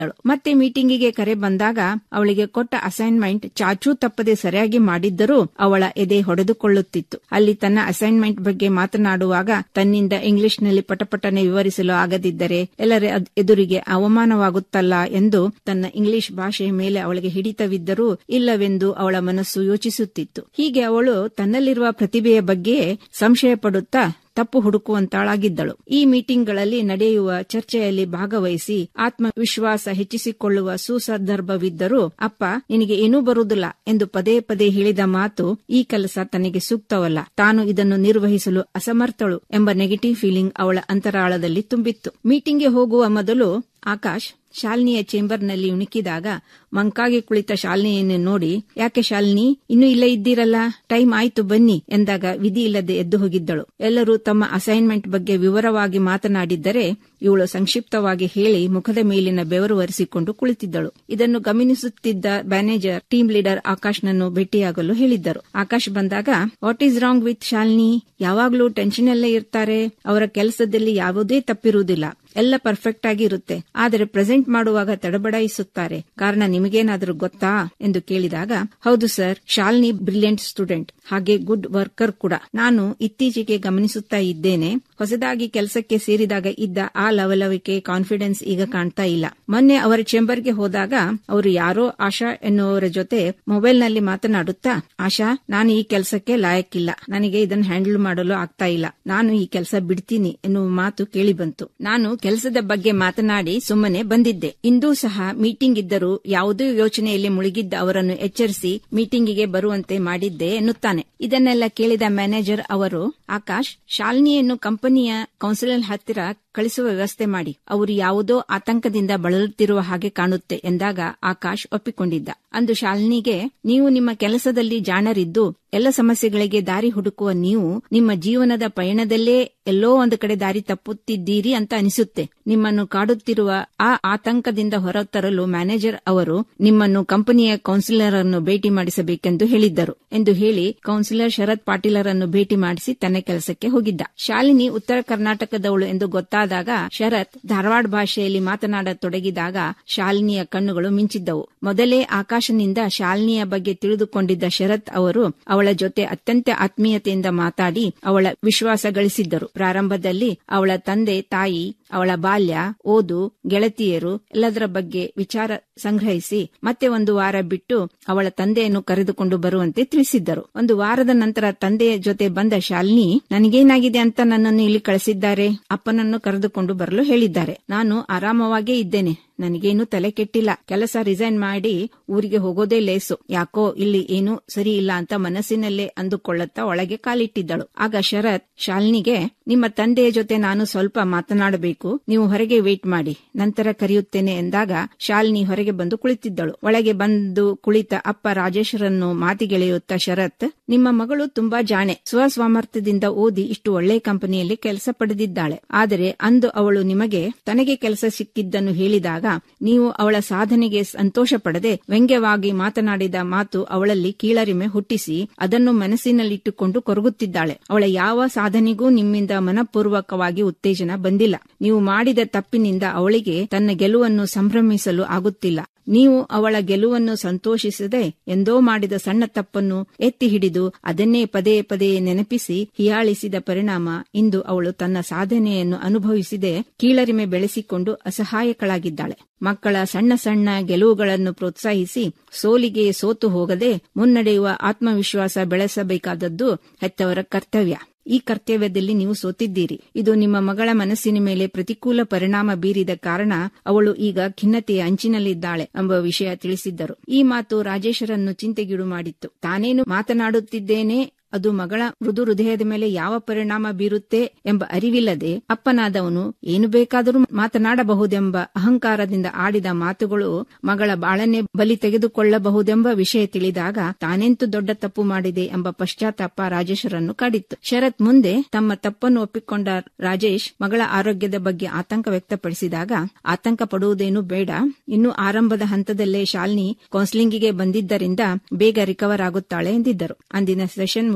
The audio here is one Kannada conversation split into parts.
ಮತ್ತೆ ಮೀಟಿಂಗಿಗೆ ಕರೆ ಬಂದಾಗ ಅವಳಿಗೆ ಕೊಟ್ಟ ಅಸೈನ್ಮೆಂಟ್ ಚಾಚೂ ತಪ್ಪದೆ ಸರಿಯಾಗಿ ಮಾಡಿದ್ದರೂ ಅವಳ ಎದೆ ಹೊಡೆದುಕೊಳ್ಳುತ್ತಿತ್ತು ಅಲ್ಲಿ ತನ್ನ ಅಸೈನ್ಮೆಂಟ್ ಬಗ್ಗೆ ಮಾತನಾಡುವಾಗ ತನ್ನಿಂದ ಇಂಗ್ಲಿಷ್ನಲ್ಲಿ ಪಟಪಟನೆ ವಿವರಿಸಲು ಆಗದಿದ್ದರೆ ಎಲ್ಲರ ಎದುರಿಗೆ ಅವಮಾನವಾಗುತ್ತಲ್ಲ ಎಂದು ತನ್ನ ಇಂಗ್ಲಿಷ್ ಭಾಷೆಯ ಮೇಲೆ ಅವಳಿಗೆ ಹಿಡಿತವಿದ್ದರೂ ಇಲ್ಲವೆಂದು ಅವಳ ಮನಸ್ಸು ಯೋಚಿಸುತ್ತಿತ್ತು ಹೀಗೆ ಅವಳು ತನ್ನಲ್ಲಿರುವ ಪ್ರತಿಭೆಯ ಬಗ್ಗೆ ಸಂಶಯ ಪಡುತ್ತಾ ತಪ್ಪು ಹುಡುಕುವಂತಾಳಾಗಿದ್ದಳು ಈ ಮೀಟಿಂಗ್ಗಳಲ್ಲಿ ನಡೆಯುವ ಚರ್ಚೆಯಲ್ಲಿ ಭಾಗವಹಿಸಿ ಆತ್ಮವಿಶ್ವಾಸ ಹೆಚ್ಚಿಸಿಕೊಳ್ಳುವ ಸುಸಂದರ್ಭವಿದ್ದರೂ ಅಪ್ಪ ನಿನಗೆ ಏನೂ ಬರುವುದಿಲ್ಲ ಎಂದು ಪದೇ ಪದೇ ಹೇಳಿದ ಮಾತು ಈ ಕೆಲಸ ತನಗೆ ಸೂಕ್ತವಲ್ಲ ತಾನು ಇದನ್ನು ನಿರ್ವಹಿಸಲು ಅಸಮರ್ಥಳು ಎಂಬ ನೆಗೆಟಿವ್ ಫೀಲಿಂಗ್ ಅವಳ ಅಂತರಾಳದಲ್ಲಿ ತುಂಬಿತ್ತು ಮೀಟಿಂಗ್ಗೆ ಹೋಗುವ ಮೊದಲು ಆಕಾಶ್ ಶಾಲಿನಿಯ ಚೇಂಬರ್ನಲ್ಲಿ ಉಣುಕಿದಾಗ ಮಂಕಾಗಿ ಕುಳಿತ ಶಾಲಿನಿಯನ್ನು ನೋಡಿ ಯಾಕೆ ಶಾಲಿನಿ ಇನ್ನೂ ಇಲ್ಲೇ ಇದ್ದೀರಲ್ಲ ಟೈಮ್ ಆಯ್ತು ಬನ್ನಿ ಎಂದಾಗ ವಿಧಿ ಇಲ್ಲದೆ ಎದ್ದು ಹೋಗಿದ್ದಳು ಎಲ್ಲರೂ ತಮ್ಮ ಅಸೈನ್ಮೆಂಟ್ ಬಗ್ಗೆ ವಿವರವಾಗಿ ಮಾತನಾಡಿದ್ದರೆ ಇವಳು ಸಂಕ್ಷಿಪ್ತವಾಗಿ ಹೇಳಿ ಮುಖದ ಮೇಲಿನ ಬೆವರು ಒರೆಸಿಕೊಂಡು ಕುಳಿತಿದ್ದಳು ಇದನ್ನು ಗಮನಿಸುತ್ತಿದ್ದ ಮ್ಯಾನೇಜರ್ ಟೀಮ್ ಲೀಡರ್ ಆಕಾಶ್ನನ್ನು ಭೇಟಿಯಾಗಲು ಹೇಳಿದ್ದರು ಆಕಾಶ್ ಬಂದಾಗ what is wrong with Shalini ಯಾವಾಗ್ಲೂ ಟೆನ್ಷನ್ ಅಲ್ಲೇ ಇರ್ತಾರೆ ಅವರ ಕೆಲಸದಲ್ಲಿ ಯಾವುದೇ ತಪ್ಪಿರುವುದಿಲ್ಲ ಎಲ್ಲ ಪರ್ಫೆಕ್ಟ್ ಆಗಿ ಇರುತ್ತೆ ಆದರೆ ಪ್ರೆಸೆಂಟ್ ಮಾಡುವಾಗ ತಡಬಡಾಯಿಸುತ್ತಾರೆ ಕಾರಣ ನಿಮಗೇನಾದರೂ ಗೊತ್ತಾ ಎಂದು ಕೇಳಿದಾಗ ಹೌದು ಸರ್ ಶಾಲಿನಿ ಬ್ರಿಲಿಯಂಟ್ ಸ್ಟೂಡೆಂಟ್ ಹಾಗೆ ಗುಡ್ ವರ್ಕರ್ ಕೂಡ ನಾನು ಇತ್ತೀಚೆಗೆ ಗಮನಿಸುತ್ತಾ ಇದ್ದೇನೆ ಹೊಸದಾಗಿ ಕೆಲಸಕ್ಕೆ ಸೇರಿದಾಗ ಇದ್ದ ಆ ಲವಲವಿಕೆ ಕಾನ್ಫಿಡೆನ್ಸ್ ಈಗ ಕಾಣ್ತಾ ಇಲ್ಲ ಮೊನ್ನೆ ಅವರ ಚೇಂಬರ್ಗೆ ಹೋದಾಗ ಅವರು ಯಾರೋ ಆಶಾ ಎನ್ನುವರ ಜೊತೆ ಮೊಬೈಲ್ನಲ್ಲಿ ಮಾತನಾಡುತ್ತಾ ಆಶಾ ನಾನು ಈ ಕೆಲಸಕ್ಕೆ ಲಾಯಕ್ಕಿಲ್ಲ ನನಗೆ ಇದನ್ನು ಹ್ಯಾಂಡಲ್ ಮಾಡಲು ಆಗ್ತಾ ಇಲ್ಲ ನಾನು ಈ ಕೆಲಸ ಬಿಡ್ತೀನಿ ಎನ್ನುವ ಮಾತು ಕೇಳಿ ಬಂತು ನಾನು ಕೆಲಸದ ಬಗ್ಗೆ ಮಾತನಾಡಿ ಸುಮ್ಮನೆ ಬಂದಿದ್ದೆ ಇಂದೂ ಸಹ ಮೀಟಿಂಗ್ ಇದ್ದರೂ ಯಾವುದೇ ಯೋಚನೆಯಲ್ಲಿ ಮುಳುಗಿದ್ದ ಅವರನ್ನು ಎಚ್ಚರಿಸಿ ಮೀಟಿಂಗಿಗೆ ಬರುವಂತೆ ಮಾಡಿದ್ದೆ ಎನ್ನುತ್ತಾನೆ ಇದನ್ನೆಲ್ಲ ಕೇಳಿದ ಮ್ಯಾನೇಜರ್ ಅವರು ಆಕಾಶ್ ಶಾಲಿನಿಯನ್ನು ಕಂಪನಿಯ ಕೌನ್ಸಿಲರ್ ಹತ್ತಿರ ಕಳಿಸುವ ವ್ಯವಸ್ಥೆ ಮಾಡಿ ಅವರು ಯಾವುದೋ ಆತಂಕದಿಂದ ಬಳಲುತ್ತಿರುವ ಹಾಗೆ ಕಾಣುತ್ತೆ ಎಂದಾಗ ಆಕಾಶ್ ಒಪ್ಪಿಕೊಂಡಿದ್ದ ಅಂದು ಶಾಲಿನಿಗೆ ನೀವು ನಿಮ್ಮ ಕೆಲಸದಲ್ಲಿ ಜಾಣರಿದ್ದು ಎಲ್ಲ ಸಮಸ್ಯೆಗಳಿಗೆ ದಾರಿ ಹುಡುಕುವ ನೀವು ನಿಮ್ಮ ಜೀವನದ ಪಯಣದಲ್ಲೇ ಎಲ್ಲೋ ಒಂದು ಕಡೆ ದಾರಿ ತಪ್ಪುತ್ತಿದ್ದೀರಿ ಅಂತ ಅನಿಸುತ್ತೆ ನಿಮ್ಮನ್ನು ಕಾಡುತ್ತಿರುವ ಆ ಆತಂಕದಿಂದ ಹೊರತರಲು ಮ್ಯಾನೇಜರ್ ಅವರು ನಿಮ್ಮನ್ನು ಕಂಪನಿಯ ಕೌನ್ಸಿಲರ್ ಅನ್ನು ಭೇಟಿ ಮಾಡಿಸಬೇಕೆಂದು ಹೇಳಿದ್ದರು ಎಂದು ಹೇಳಿ ಕೌನ್ಸಿಲರ್ ಶರತ್ ಪಾಟೀಲರ್ ಅನ್ನು ಭೇಟಿ ಮಾಡಿಸಿ ತನ್ನ ಕೆಲಸಕ್ಕೆ ಹೋಗಿದ್ದ ಶಾಲಿನಿ ಉತ್ತರ ಕರ್ನಾಟಕದವಳು ಎಂದು ಗೊತ್ತಾದಾಗ ಶರತ್ ಧಾರವಾಡ ಭಾಷೆಯಲ್ಲಿ ಮಾತನಾಡತೊಡಗಿದಾಗ ಶಾಲಿನಿಯ ಕಣ್ಣುಗಳು ಮಿಂಚಿದ್ದವು ಮೊದಲೇ ಆಕಾಶನಿಂದ ಶಾಲಿನಿಯ ಬಗ್ಗೆ ತಿಳಿದುಕೊಂಡಿದ್ದ ಶರತ್ ಅವರು ಅವಳ ಜೊತೆ ಅತ್ಯಂತ ಆತ್ಮೀಯತೆಯಿಂದ ಮಾತಾಡಿ ಅವಳ ವಿಶ್ವಾಸ ಗಳಿಸಿದ್ದರು ಪ್ರಾರಂಭದಲ್ಲಿ ಅವಳ ತಂದೆ ತಾಯಿ ಅವಳ ಬಾಲ್ಯ ಓದು ಗೆಳತಿಯರು ಎಲ್ಲದರ ಬಗ್ಗೆ ವಿಚಾರ ಸಂಗ್ರಹಿಸಿ ಮತ್ತೆ ಒಂದು ವಾರ ಬಿಟ್ಟು ಅವಳ ತಂದೆಯನ್ನು ಕರೆದುಕೊಂಡು ಬರುವಂತೆ ತಿಳಿಸಿದ್ದರು ಒಂದು ವಾರದ ನಂತರ ತಂದೆಯ ಜೊತೆ ಬಂದ ಶಾಲಿನಿ ನನಗೇನಾಗಿದೆ ಅಂತ ನನ್ನನ್ನು ಇಲ್ಲಿ ಕಳಿಸಿದ್ದಾರೆ ಅಪ್ಪನನ್ನು ಕರೆದುಕೊಂಡು ಬರಲು ಹೇಳಿದ್ದಾರೆ ನಾನು ಆರಾಮವಾಗೇ ಇದ್ದೇನೆ ನನಗೇನು ತಲೆ ಕೆಟ್ಟಿಲ್ಲ ಕೆಲಸ ರಿಸೈನ್ ಮಾಡಿ ಊರಿಗೆ ಹೋಗೋದೇ ಲೇಸು ಯಾಕೋ ಇಲ್ಲಿ ಏನೂ ಸರಿ ಇಲ್ಲ ಅಂತ ಮನಸ್ಸಿನಲ್ಲೇ ಅಂದುಕೊಳ್ಳುತ್ತಾ ಒಳಗೆ ಕಾಲಿಟ್ಟಿದ್ದಳು ಆಗ ಶರತ್ ಶಾಲಿನಿಗೆ ನಿಮ್ಮ ತಂದೆಯ ಜೊತೆ ನಾನು ಸ್ವಲ್ಪ ಮಾತನಾಡಬೇಕು ನೀವು ಹೊರಗೆ ವೇಟ್ ಮಾಡಿ ನಂತರ ಕರೆಯುತ್ತೇನೆ ಎಂದಾಗ ಶಾಲಿನಿ ಹೊರಗೆ ಬಂದು ಕುಳಿತಿದ್ದಳು ಒಳಗೆ ಬಂದು ಕುಳಿತ ಅಪ್ಪ ರಾಜೇಶ್ವರನ್ನು ಮಾತಿಗೆಳೆಯುತ್ತ ಶರತ್ ನಿಮ್ಮ ಮಗಳು ತುಂಬಾ ಜಾಣೆ ಸ್ವಸ್ವಾಮರ್ಥ್ಯದಿಂದ ಓದಿ ಇಷ್ಟು ಒಳ್ಳೆ ಕಂಪನಿಯಲ್ಲಿ ಕೆಲಸ ಪಡೆದಿದ್ದಾಳೆ ಆದರೆ ಅಂದು ಅವಳು ನಿಮಗೆ ತನಗೆ ಕೆಲಸ ಸಿಕ್ಕಿದ್ದನ್ನು ಹೇಳಿದಾಗ ನೀವು ಅವಳ ಸಾಧನೆಗೆ ಸಂತೋಷ ಪಡದೆ ವ್ಯಂಗ್ಯವಾಗಿ ಮಾತನಾಡಿದ ಮಾತು ಅವಳಲ್ಲಿ ಕೀಳರಿಮೆ ಹುಟ್ಟಿಸಿ ಅದನ್ನು ಮನಸ್ಸಿನಲ್ಲಿಟ್ಟುಕೊಂಡು ಕೊರಗುತ್ತಿದ್ದಾಳೆ ಅವಳ ಯಾವ ಸಾಧನೆಗೂ ನಿಮ್ಮಿಂದ ಮನಪೂರ್ವಕವಾಗಿ ಉತ್ತೇಜನ ಬಂದಿಲ್ಲ ನೀವು ಮಾಡಿದ ತಪ್ಪಿನಿಂದ ಅವಳಿಗೆ ತನ್ನ ಗೆಲುವನ್ನು ಸಂಭ್ರಮಿಸಲು ಆಗುತ್ತಿಲ್ಲ ನೀವು ಅವಳ ಗೆಲುವನ್ನು ಸಂತೋಷಿಸದೆ ಎಂದೋ ಮಾಡಿದ ಸಣ್ಣ ತಪ್ಪನ್ನು ಎತ್ತಿ ಹಿಡಿದು ಅದನ್ನೇ ಪದೇ ಪದೇ ನೆನಪಿಸಿ ಹಿಯಾಳಿಸಿದ ಪರಿಣಾಮ ಇಂದು ಅವಳು ತನ್ನ ಸಾಧನೆಯನ್ನು ಅನುಭವಿಸಿದೆ ಕೀಳರಿಮೆ ಬೆಳೆಸಿಕೊಂಡು ಅಸಹಾಯಕಳಾಗಿದ್ದಾಳೆ ಮಕ್ಕಳ ಸಣ್ಣ ಸಣ್ಣ ಗೆಲುವುಗಳನ್ನು ಪ್ರೋತ್ಸಾಹಿಸಿ ಸೋಲಿಗೆ ಸೋತು ಹೋಗದೆ ಮುನ್ನಡೆಯುವ ಆತ್ಮವಿಶ್ವಾಸ ಬೆಳೆಸಬೇಕಾದದ್ದು ಹೆತ್ತವರ ಕರ್ತವ್ಯ ಈ ಕರ್ತವ್ಯದಲ್ಲಿ ನೀವು ಸೋತಿದ್ದೀರಿ ಇದು ನಿಮ್ಮ ಮಗಳ ಮನಸ್ಸಿನ ಮೇಲೆ ಪ್ರತಿಕೂಲ ಪರಿಣಾಮ ಬೀರಿದ ಕಾರಣ ಅವಳು ಈಗ ಖಿನ್ನತೆಯ ಅಂಚಿನಲ್ಲಿದ್ದಾಳೆ ಎಂಬ ವಿಷಯ ತಿಳಿಸಿದ್ದರು ಈ ಮಾತು ರಾಜೇಶರನ್ನು ಚಿಂತೆಗೀಡು ಮಾಡಿತ್ತು ತಾನೇನು ಮಾತನಾಡುತ್ತಿದ್ದೇನೆ ಅದು ಮಗಳ ಮೃದು ಹೃದಯದ ಮೇಲೆ ಯಾವ ಪರಿಣಾಮ ಬೀರುತ್ತೆ ಎಂಬ ಅರಿವಿಲ್ಲದೆ ಅಪ್ಪನಾದವನು ಏನು ಬೇಕಾದರೂ ಮಾತನಾಡಬಹುದೆಂಬ ಅಹಂಕಾರದಿಂದ ಆಡಿದ ಮಾತುಗಳು ಮಗಳ ಬಾಳನ್ನೇ ಬಲಿ ತೆಗೆದುಕೊಳ್ಳಬಹುದೆಂಬ ವಿಷಯ ತಿಳಿದಾಗ ತಾನೆಂತೂ ದೊಡ್ಡ ತಪ್ಪು ಮಾಡಿದೆ ಎಂಬ ಪಶ್ಚಾತ್ತಾಪ ರಾಜೇಶರನ್ನು ಕಾಡಿತ್ತು ಶರತ್ ಮುಂದೆ ತಮ್ಮ ತಪ್ಪನ್ನು ಒಪ್ಪಿಕೊಂಡ ರಾಜೇಶ್ ಮಗಳ ಆರೋಗ್ಯದ ಬಗ್ಗೆ ಆತಂಕ ವ್ಯಕ್ತಪಡಿಸಿದಾಗ ಆತಂಕ ಪಡುವುದೇನು ಬೇಡ ಇನ್ನು ಆರಂಭದ ಹಂತದಲ್ಲೇ ಶಾಲಿನಿ ಕೌನ್ಸಿಲಿಂಗಿಗೆ ಬಂದಿದ್ದರಿಂದ ಬೇಗ ರಿಕವರ್ ಆಗುತ್ತಾಳೆ ಎಂದಿದ್ದರು ಅಂದಿನ ಸೆಷನ್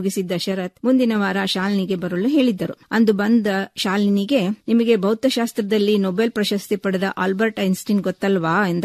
ಮುಗಿಸಿದ್ದ ಶರತ್ ಮುಂದಿನ ವಾರ ಶಾಲಿನಿಗೆ ಬರಲು ಹೇಳಿದ್ದರು ಅಂದು ಬಂದ ಶಾಲಿನಿಗೆ ನಿಮಗೆ ಭೌತಶಾಸ್ತ್ರದಲ್ಲಿ ನೊಬೆಲ್ ಪ್ರಶಸ್ತಿ ಪಡೆದ ಆಲ್ಬರ್ಟ್ ಐನ್ಸ್ಟೀನ್ ಗೊತ್ತಲ್ವಾ ಎಂದ